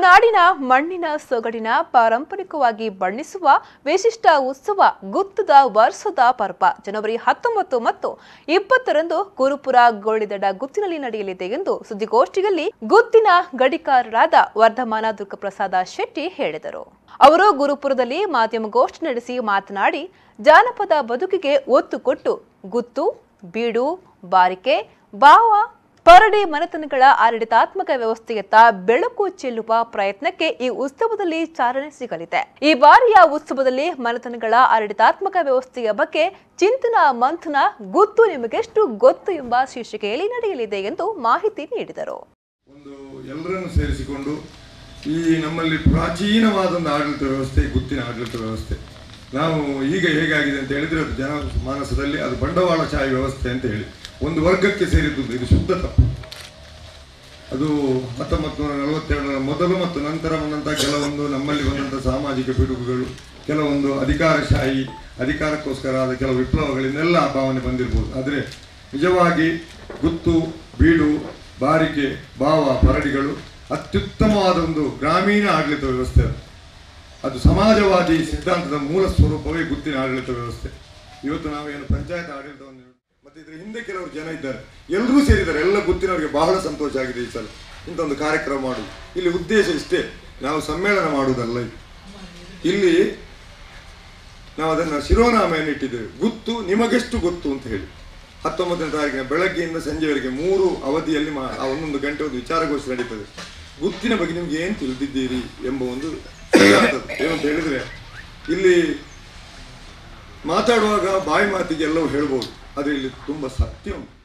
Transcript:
ತುಳುನಾಡಿನ ಮಣ್ಣಿನ ಸೊಗಡಿನ ಪಾರಂಪರಿಕವಾಗಿ ಬಣ್ಣಿಸುವ ವಿಶಿಷ್ಟ ಉತ್ಸವ ಗುತ್ತದ ವರ್ಷದ ಪರ್ವ ಜನವರಿ ಹತ್ತೊಂಬತ್ತು ಮತ್ತು ಇಪ್ಪತ್ತರಂದು ಗುರುಪುರ ಗೋಳಿದಡ ಗುತ್ತಿನಲ್ಲಿ ನಡೆಯಲಿದೆ ಎಂದು ಸುದ್ದಿಗೋಷ್ಠಿಯಲ್ಲಿ ಗುತ್ತಿನ ಗಡಿಕಾರರಾದ ವರ್ಧಮಾನ ದುರ್ಗಪ್ರಸಾದ ಶೆಟ್ಟಿ ಹೇಳಿದರು ಅವರು ಗುರುಪುರದಲ್ಲಿ ಮಾಧ್ಯಮಗೋಷ್ಠಿ ನಡೆಸಿ ಮಾತನಾಡಿ ಜಾನಪದ ಬದುಕಿಗೆ ಒತ್ತು ಕೊಟ್ಟು ಗುತ್ತು ಬೀಡು ಬಾರಿಕೆ ಬಾವ ಪರಡಿ ಮನೆತನಗಳ ಆಡಳಿತಾತ್ಮಕ ವ್ಯವಸ್ಥೆಯತ್ತ ಬೆಳಕು ಚೆಲ್ಲುವ ಪ್ರಯತ್ನಕ್ಕೆ ಈ ಉತ್ಸವದಲ್ಲಿ ಚಾಲನೆ ಸಿಗಲಿದೆ ಈ ಬಾರಿಯ ಉತ್ಸವದಲ್ಲಿ ಮನೆತನಗಳ ಆಡಳಿತಾತ್ಮಕ ವ್ಯವಸ್ಥೆಯ ಬಗ್ಗೆ ಚಿಂತನ ಮಂಥನ ಗುತ್ತು ನಿಮಗೆಷ್ಟು ಗೊತ್ತು ಎಂಬ ಶೀರ್ಷಿಕೆಯಲ್ಲಿ ನಡೆಯಲಿದೆ ಎಂದು ಮಾಹಿತಿ ನೀಡಿದರು ಒಂದು ಎಲ್ಲರನ್ನು ಸೇರಿಸಿಕೊಂಡು ಈ ನಮ್ಮಲ್ಲಿ ಪ್ರಾಚೀನವಾದ ಒಂದು ಆಡಳಿತ ವ್ಯವಸ್ಥೆ ಗುತ್ತಿನ ಆಡಳಿತ ವ್ಯವಸ್ಥೆ ನಾವು ಈಗ ಹೇಗಾಗಿದೆ ಅಂತ ಹೇಳಿದ್ರೆ ಅದು ಜನ ಮಾನಸದಲ್ಲಿ ಅದು ಬಂಡವಾಳಶಾಹಿ ವ್ಯವಸ್ಥೆ ಅಂತ ಹೇಳಿ ಒಂದು ವರ್ಗಕ್ಕೆ ಸೇರಿದ್ದು ಇದು ಶುದ್ಧ ತಪ್ಪು ಅದು ಹತ್ತೊಂಬತ್ತು ನೂರ ನಲವತ್ತೆರಡರ ಮೊದಲು ಮತ್ತು ನಂತರ ಬಂದಂಥ ಕೆಲವೊಂದು ನಮ್ಮಲ್ಲಿ ಬಂದಂಥ ಸಾಮಾಜಿಕ ಪಿಡುಗುಗಳು ಕೆಲವೊಂದು ಅಧಿಕಾರಶಾಹಿ ಅಧಿಕಾರಕ್ಕೋಸ್ಕರ ಆದ ಕೆಲವು ವಿಪ್ಲವಗಳಿಂದೆಲ್ಲ ಆ ಭಾವನೆ ಬಂದಿರ್ಬೋದು ಆದರೆ ನಿಜವಾಗಿ ಗುತ್ತು ಬೀಡು ಬಾರಿಕೆ ಭಾವ ಪರಡಿಗಳು ಅತ್ಯುತ್ತಮವಾದ ಒಂದು ಗ್ರಾಮೀಣ ಆಡಳಿತ ವ್ಯವಸ್ಥೆ ಅದು ಅದು ಸಮಾಜವಾದಿ ಸಿದ್ಧಾಂತದ ಮೂಲ ಸ್ವರೂಪವೇ ಗುತ್ತಿನ ಆಡಳಿತ ವ್ಯವಸ್ಥೆ ಇವತ್ತು ನಾವೇನು ಪಂಚಾಯತ್ ಆಡಳಿತವನ್ನು ಮತ್ತೆ ಇದ್ರ ಹಿಂದೆ ಕೆಲವರು ಜನ ಇದ್ದಾರೆ ಎಲ್ಲರೂ ಸೇರಿದ್ದಾರೆ ಎಲ್ಲ ಗುತ್ತಿನವರಿಗೆ ಬಹಳ ಸಂತೋಷ ಆಗಿದೆ ಈ ಸಲ ಇಂಥ ಒಂದು ಕಾರ್ಯಕ್ರಮ ಮಾಡುದು ಇಲ್ಲಿ ಉದ್ದೇಶ ಇಷ್ಟೇ ನಾವು ಸಮ್ಮೇಳನ ಮಾಡುವುದಲ್ಲ ಇದು. ಇಲ್ಲಿ ನಾವು ಅದನ್ನು ಶಿರೋನಾಮೆಯನ್ನು ಇಟ್ಟಿದ್ದೇವೆ ಗುತ್ತು ನಿಮಗೆಷ್ಟು ಗೊತ್ತು ಅಂತ ಹೇಳಿ ಹತ್ತೊಂಬತ್ತನೇ ತಾರೀಕಿನ ಬೆಳಗ್ಗೆಯಿಂದ ಸಂಜೆವರೆಗೆ ಮೂರು ಅವಧಿಯಲ್ಲಿ ಮಾ- ಆ ಒಂದೊಂದು ಗಂಟೆ ಒಂದು ವಿಚಾರಗೋಷ್ಠಿ ನಡೀತದೆ ಗುತ್ತಿನ ಬಗ್ಗೆ ನಿಮ್ಗೆ ಏನು ತಿಳಿದಿದ್ದೀರಿ ಎಂಬ ಒಂದು ಸಿದ್ಧಾಂತ. ಏನು ಅಂತ ಹೇಳಿದ್ರೆ ಇಲ್ಲಿ ಮಾತಾಡುವಾಗ ಬಾಯಿ ಮಾತಿಗೆ ಎಲ್ಲವೂ ಹೇಳ್ಬೋದು ಆದರೆ ಇಲ್ಲಿ ತುಂಬ ಸತ್ಯ ಉಂಟು